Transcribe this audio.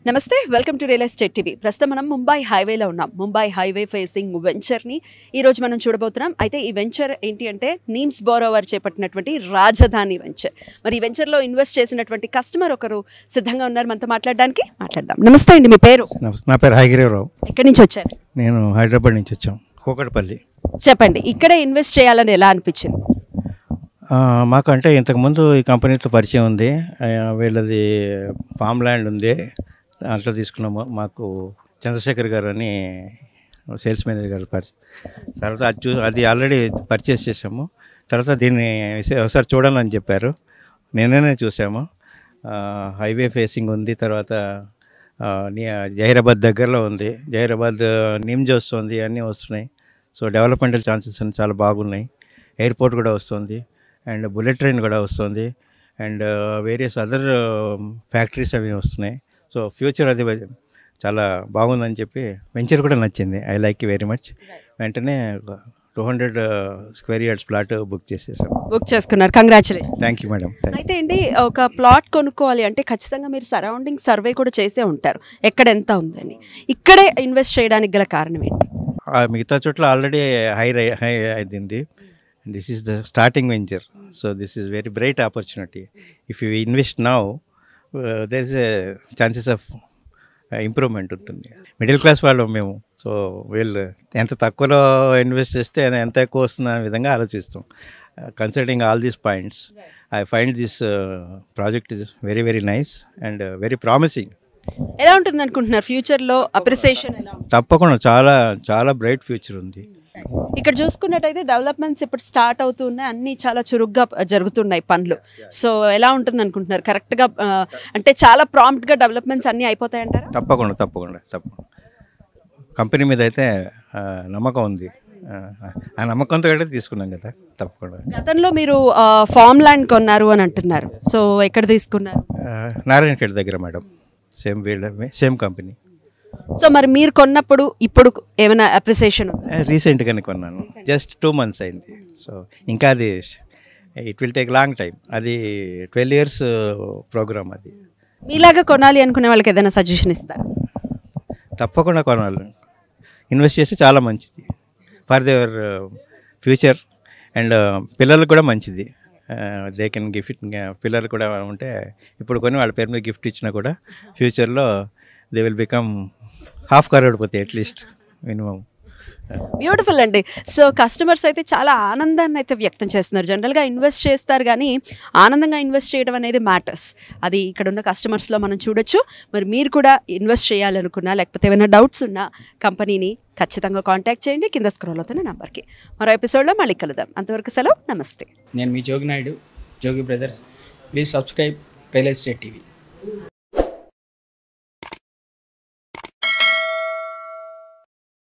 నమస్తే welcome to real estate TV ప్రస్తుతం మనం ముంబై హైవేలో ఉన్నాం ముంబై హైవే ఫేసింగ్ వెంచర్ని ఈ రోజు మనం చూడబోతున్నాం అయితే ఈ వెంచర్ ఏంటి అంటే నీమ్స్ బోరోవర్ చేపట్టినటువంటి రాజధాని వెంచర్ మరి ఈ వెంచర్లో ఇన్వెస్ట్ చేసినటువంటి కస్టమర్ ఒకరు సిద్ధంగా ఉన్నారు మనతో మాట్లాడడానికి మాట్లాడదాం నమస్తే అండి మీ పేరు నమస్తే. నా పేరు హైగిరిరావు ఎక్కడి నుంచి వచ్చారు నేను హైదరాబాద్ నుంచి వచ్చాం కూకట్పల్లి చెప్పండి ఇక్కడే ఇన్వెస్ట్ చేయాలని ఎలా అనిపించింది ఆ, మాకంటే ఇంతకుముందు ఈ కంపెనీతో పరిచయం ఉంది ఆ, వీళ్ళది ఫామ్ ల్యాండ్ ఉంది దాంట్లో తీసుకున్నాము మాకు చంద్రశేఖర్ గారు అని సేల్స్ మేనేజర్ గారు పరిచయం తర్వాత అది చూ అది ఆల్రెడీ పర్చేస్ చేసాము తర్వాత దీన్ని ఒకసారి చూడాలని చెప్పారు నేనే చూసాము ఆ, హైవే ఫేసింగ్ ఉంది తర్వాత ఆ, ని- జహీరాబాద్ దగ్గరలో ఉంది జహీరాబాద్ నిమ్జ్ వస్తుంది అన్నీ వస్తున్నాయి సో డెవలప్మెంటల్ ఛాన్సెస్ అన్ని చాలా బాగున్నాయి ఎయిర్పోర్ట్ కూడా వస్తుంది అండ్ బుల్లెట్ ట్రైన్ కూడా వస్తుంది అండ్ వేరియస్ అదర్ ఫ్యాక్టరీస్ అవి వస్తున్నాయి సో ఫ్యూచర్ అది చాలా బాగుందని చెప్పి వెంచర్ కూడా నచ్చింది ఐ లైక్ వెరీ మచ్ వెంటనే two hundred square yards plot book చేసేసాం బుక్ చేసుకున్నారు congratulation thank you madam thank అయితే అండి ఒక ప్లాట్ కొనుక్కోవాలి అంటే ఖచ్చితంగా మీరు సరౌండింగ్ సర్వే కూడా చేసే ఉంటారు ఎక్కడ ఎంత ఉందని ఇక్కడే ఇన్వెస్ట్ చేయడానికి గల కారణం ఏంటి మిగతా చోట్ల ఆల్రెడీ హై హై అయింది this is the starting venture so this is very bright opportunity if you invest now there is a chances of improvement ఉంటుంది మిడిల్ క్లాస్ వాళ్ళు మేము సో వీళ్ళు ఎంత తక్కువలో ఇన్వెస్ట్ చేస్తే ఎంత ఎక్కువ వస్తుంది అనే విధంగా ఆలోచిస్తాం considering all these points I find this project is very very nice and very promising ఎలా ఉంటుంది అనుకుంటున్నారు ఫ్యూచర్లో అప్రిసియేషన్ ఎలా ఉంటుంది తప్పకుండా చాలా చాలా బ్రైట్ ఫ్యూచర్ ఉంది ఇక్కడ చూసుకున్నట్టయితే డెవలప్మెంట్స్ ఇప్పుడు స్టార్ట్ అవుతున్నాయి అన్నీ చాలా చురుగ్గా జరుగుతున్నాయి పనులు సో ఎలా ఉంటుంది అనుకుంటున్నారు కరెక్ట్గా ఆ, అంటే చాలా ప్రాంప్ట్గా డెవలప్మెంట్స్ అన్నీ అయిపోతాయంటారా తప్పకుండా తప్పకుండా తప్పకుండా కంపెనీ మీద అయితే ఆ, నమ్మకం ఉంది ఆ, ఆ నమ్మకంతో అయితే తీసుకున్నాం కదా తప్పకుండా గతంలో మీరు ఫామ్ ల్యాండ్ కొన్నారు అని అంటున్నారు సో ఎక్కడ తీసుకున్నారు ఆ, నారాయణఖేడ్ దగ్గర మేడం సేమ్ వీళ్ళ సేమ్ కంపెనీ సో మరి మీరు కొన్నప్పుడు ఇప్పుడు ఏమైనా అప్రిసియేషన్ ఉందా రీసెంట్గానే కొన్నాను జస్ట్ టూ మంత్స్ అయింది సో ఇంకా అది it will take long time అది ట్వెల్వ్ ఇయర్స్ ప్రోగ్రామ్ అది మీలాగా కొనాలి అనుకునే వాళ్ళకి ఏదైనా సజెషన్ ఇస్తారా తప్పకుండా కొనాలి ఇన్వెస్ట్ చేస్తే చాలా మంచిది ఫర్ దేవర్ ఫ్యూచర్ అండ్ పిల్లలకు కూడా మంచిది దే కెన్ గిఫ్ట్ పిల్లలు కూడా ఉంటే ఇప్పుడు కొని వాళ్ళ పేరు మీద గిఫ్ట్ ఇచ్చినా కూడా ఫ్యూచర్లో they will become half crore పోతాయి అట్లీస్ట్ మినిమం బ్యూటిఫుల్ అండి సో కస్టమర్స్ అయితే చాలా ఆనందాన్ని అయితే వ్యక్తం చేస్తున్నారు జనరల్గా ఇన్వెస్ట్ చేస్తారు కానీ ఆనందంగా ఇన్వెస్ట్ చేయడం అనేది మ్యాటర్స్ అది ఇక్కడ ఉన్న కస్టమర్స్లో మనం చూడొచ్చు మరి మీరు కూడా ఇన్వెస్ట్ చేయాలనుకున్నా లేకపోతే ఏమైనా డౌట్స్ ఉన్నా కంపెనీని ఖచ్చితంగా కాంటాక్ట్ చేయండి కింద స్క్రోల్ అవుతున్న నంబర్కి మరో ఎపిసోడ్లో మళ్ళీ కలుద్దాం అంతవరకు సెలవు నమస్తే నేను మీ Jogi Naidu Jogi brothers please subscribe real estate TV